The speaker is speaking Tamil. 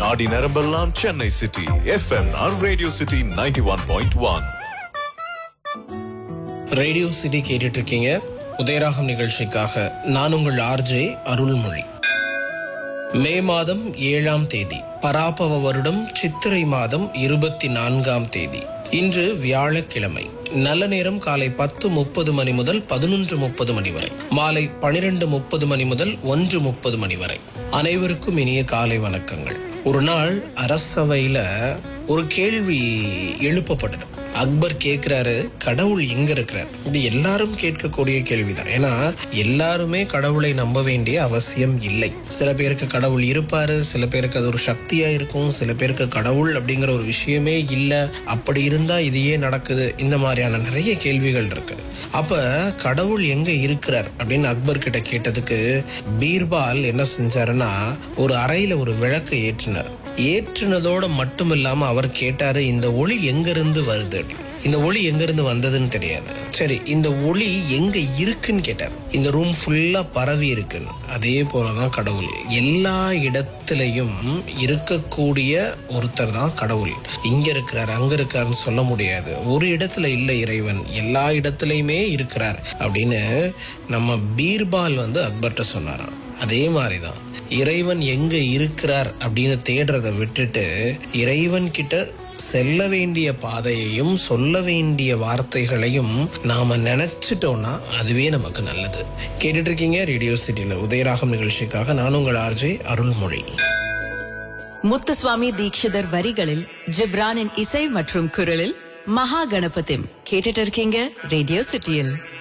நாடி நரம்பெல்லாம் சென்னை சிட்டி எஃப்எம்ஆர் radio city ninety one point one radio city கேட்டுட்டு இருக்கீங்க உதயராகம் நிகழ்ச்சிக்காக நான் உங்கள் ஆர்ஜே அருள்மொழி மே மாதம் ஏழாம் தேதி பராபவ வருடம் சித்திரை மாதம் இருபத்தி நான்காம் தேதி இன்று வியாழக்கிழமை நல்ல நேரம் காலை பத்து முப்பது மணி முதல் பதினொன்று முப்பது மணி வரை மாலை பனிரெண்டு முப்பது மணி முதல் ஒன்று முப்பது மணி வரை அனைவருக்கும் இனிய காலை வணக்கங்கள் ஒரு நாள் அரசவையில ஒரு கேள்வி எழுப்பப்பட்டது அக்பர் கேட்கிறாரு கடவுள் எங்க இருக்கிறார் இது எல்லாரும் கேட்கக்கூடிய கேள்விதான் ஏன்னா எல்லாருமே கடவுளை நம்ப வேண்டிய அவசியம் இல்லை சில பேருக்கு கடவுள் இருப்பாரு சில பேருக்கு அது ஒரு சக்தியா இருக்கும் சில பேருக்கு கடவுள் அப்படிங்கிற ஒரு விஷயமே இல்லை அப்படி இருந்தா இது ஏன் நடக்குது இந்த மாதிரியான நிறைய கேள்விகள் இருக்கு அப்ப கடவுள் எங்க இருக்கிறார் அப்படின்னு அக்பர் கிட்ட கேட்டதுக்கு பீர்பால் என்ன செஞ்சாருன்னா ஒரு அறையில ஒரு விளக்கை ஏற்றினார் ஏற்றினதோட மட்டும் இல்லாம அவர் கேட்டாரு இந்த ஒளி எங்கிருந்து வருது அப்படின்னு. இந்த ஒளி எங்கிருந்து வந்ததுன்னு தெரியாது சரி இந்த ஒளி எங்க இருக்குன்னு கேட்டார் இந்த ரூம் ஃபுல்லா பரவி இருக்குன்னு அதே போலதான் கடவுள் எல்லா இடத்துலயும் இருக்கக்கூடிய ஒருத்தர் தான் கடவுள் இங்க இருக்கிறார் அங்க இருக்காருன்னு சொல்ல முடியாது ஒரு இடத்துல இல்லை இறைவன் எல்லா இடத்துலயுமே இருக்கிறார் அப்படின்னு நம்ம பீர்பால் வந்து அக்பர்ட்ட சொன்னாராம் அதே மாதிரிதான் இறைவன் எங்க இருக்கிறார் அப்படின்னு தேடுறதை விட்டுட்டு இறைவன் கிட்ட செல்ல வேண்டிய பாதையையும் சொல்ல வேண்டிய வார்த்தைகளையும் நாம நினைச்சிட்டோம்னா அதுவே நமக்கு நல்லது கேட்டுட்டு இருக்கீங்க ரேடியோ சிட்டில உதயராகம் நிகழ்ச்சிக்காக நான் உங்கள் ஆர்ஜே அருள்மொழி முத்துசுவாமி தீட்சிதர் வரிகளில் ஜிப்ரானின் இசை மற்றும் குரலில் மகா கணபதிம் கேட்டுட்டு இருக்கீங்க ரேடியோ சிட்டியில்